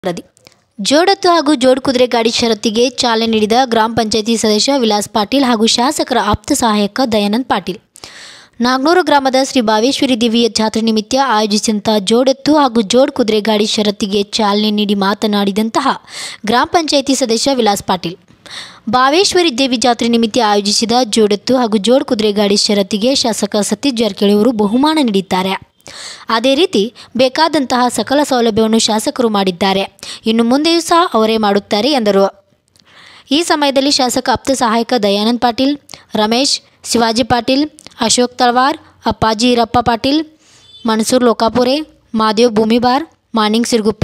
ವರದಿ ಜೋಡತ್ತು ಹಾಗೂ ಜೋಡ್ಕುದುರೆ ಗಾಡಿ ಷರತ್ತಿಗೆ ಚಾಲನೆ ನೀಡಿದ ಗ್ರಾಮ ಪಂಚಾಯತಿ ಸದಸ್ಯ ವಿಲಾಸ್ ಪಾಟೀಲ್ ಹಾಗೂ ಶಾಸಕರ ಆಪ್ತ ಸಹಾಯಕ ದಯಾನಂದ್ ಪಾಟೀಲ್ ನಾಗ್ನೂರು ಗ್ರಾಮದ ಶ್ರೀ ಭಾವೇಶ್ವರಿ ದೇವಿಯ ಜಾತ್ರೆ ನಿಮಿತ್ತ ಆಯೋಜಿಸಿದಂಥ ಜೋಡೆತ್ತು ಹಾಗೂ ಜೋಡ್ ಕುದುರೆ ಗಾಡಿ ಷರತ್ತಿಗೆ ಚಾಲನೆ ನೀಡಿ ಮಾತನಾಡಿದಂತಹ ಗ್ರಾಮ ಪಂಚಾಯತಿ ಸದಸ್ಯ ವಿಲಾಸ್ ಪಾಟೀಲ್ ಭಾವೇಶ್ವರಿ ದೇವಿ ಜಾತ್ರೆ ನಿಮಿತ್ತ ಆಯೋಜಿಸಿದ ಜೋಡೆತ್ತು ಹಾಗೂ ಜೋಡ್ ಕುದುರೆ ಗಾಡಿ ಷರತ್ತಿಗೆ ಶಾಸಕ ಸತೀಶ್ ಜಾರಕಿಹೊಳಿ ಅವರು ಬಹುಮಾನ ನೀಡಿದ್ದಾರೆ ಅದೇ ರೀತಿ ಬೇಕಾದಂತಹ ಸಕಲ ಸೌಲಭ್ಯವನ್ನು ಶಾಸಕರು ಮಾಡಿದ್ದಾರೆ ಇನ್ನು ಮುಂದೆಯೂ ಸಹ ಅವರೇ ಮಾಡುತ್ತಾರೆ ಎಂದರು ಈ ಸಮಯದಲ್ಲಿ ಶಾಸಕ ಆಪ್ತ ಸಹಾಯಕ ದಯಾನಂದ್ ಪಾಟೀಲ್ ರಮೇಶ್ ಶಿವಾಜಿ ಪಾಟೀಲ್ ಅಶೋಕ್ ತಳವಾರ್ ಅಪ್ಪಾಜಿ ಈರಪ್ಪ ಪಾಟೀಲ್ ಮನ್ಸೂರ್ ಲೋಕಾಪುರೆ ಮಾದೇವ್ ಭೂಮಿಬಾರ್ ಮಾನಿಂಗ್ ಸಿರ್ಗುಪ್ಪಿ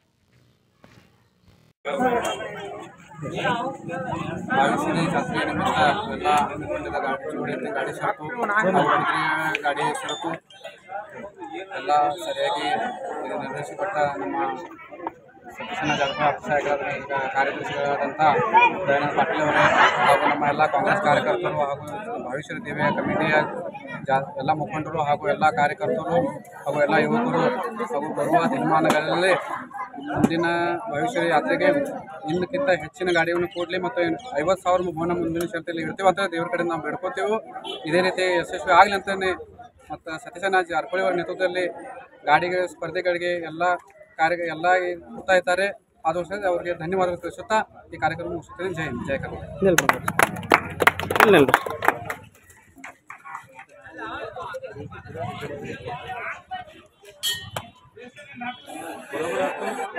ಭಾವಿಸಿದ ಜಾತ್ರೆ ನಿಮಿತ್ತ ಎಲ್ಲ ಹಮ್ಮಿಕೊಂಡಿದ್ದ ಗಾಡಿ ಜೋಡಿ ಗಾಡಿ ಸರಕು ಹಾಗೂ ಕುದುರೆ ಗಾಡಿ ಸರಕು ಎಲ್ಲ ಸರಿಯಾಗಿ ಇದು ನಿರ್ದೇಶಿಕೊಟ್ಟ ನಮ್ಮ ಸತೀಶನ ಜಾರಕಿಹೊಳಿ ಸಹಾಯಕರಾದ ಈಗ ಕಾರ್ಯದರ್ಶಿಗಳಾದಂಥ ದಯಾನಂದ ಪಾಟೀಲ್ ಅವರೇ ಹಾಗೂ ನಮ್ಮ ಎಲ್ಲ ಕಾಂಗ್ರೆಸ್ ಕಾರ್ಯಕರ್ತರು ಹಾಗೂ ಭವಿಷ್ಯದ ದೇವಿಯ ಕಮಿಟಿಯ ಜಾ ಎಲ್ಲ ಮುಖಂಡರು ಹಾಗೂ ಎಲ್ಲ ಕಾರ್ಯಕರ್ತರು ಹಾಗೂ ಎಲ್ಲ ಯುವಕರು ಹಾಗೂ ಬರುವ ದಿನಮಾನಗಳಲ್ಲಿ ಮುಂದಿನ ಭವಿಷ್ಯದ ಯಾತ್ರೆಗೆ ಇನ್ನಕ್ಕಿಂತ ಹೆಚ್ಚಿನ ಗಾಡಿಯನ್ನು ಕೊಡಲಿ ಮತ್ತು ಐವತ್ತು ಸಾವಿರ ಬಹುಮಾನ ಮುಂದಿನ ಷರತ್ತಲ್ಲಿ ಇರ್ತೀವಿ ಅಂತ ದೇವ್ರ ಕಡೆ ನಾವು ಬೇಡ್ಕೋತೀವಿ ಇದೇ ರೀತಿ ಯಶಸ್ವಿ ಆಗಲಿ ಅಂತಲೇ ಮತ್ತು ಸತೀಶನ ಜಾರಕಿಹೊಳಿ ಅವರ ನೇತೃತ್ವದಲ್ಲಿ ಗಾಡಿಗೆ ಸ್ಪರ್ಧೆಗಳಿಗೆ ಎಲ್ಲ ಕಾರ್ಯ ಎಲ್ಲ ಕೊಡ್ತಾ ಇದ್ದಾರೆ ಆದಷ್ಟು ಸಹ ಅವರಿಗೆ ಧನ್ಯವಾದಗಳು ತಿಳಿಸುತ್ತಾ ಈ ಕಾರ್ಯಕ್ರಮ ಮುಗಿಸುತ್ತೇನೆ ಜೈ ಹಿಂದ್, ಜೈ ಕರ್ನಾಟಕ ನಿಲ್ರಿ ಇಲ್ಲಿ ನಿಲ್ರಿ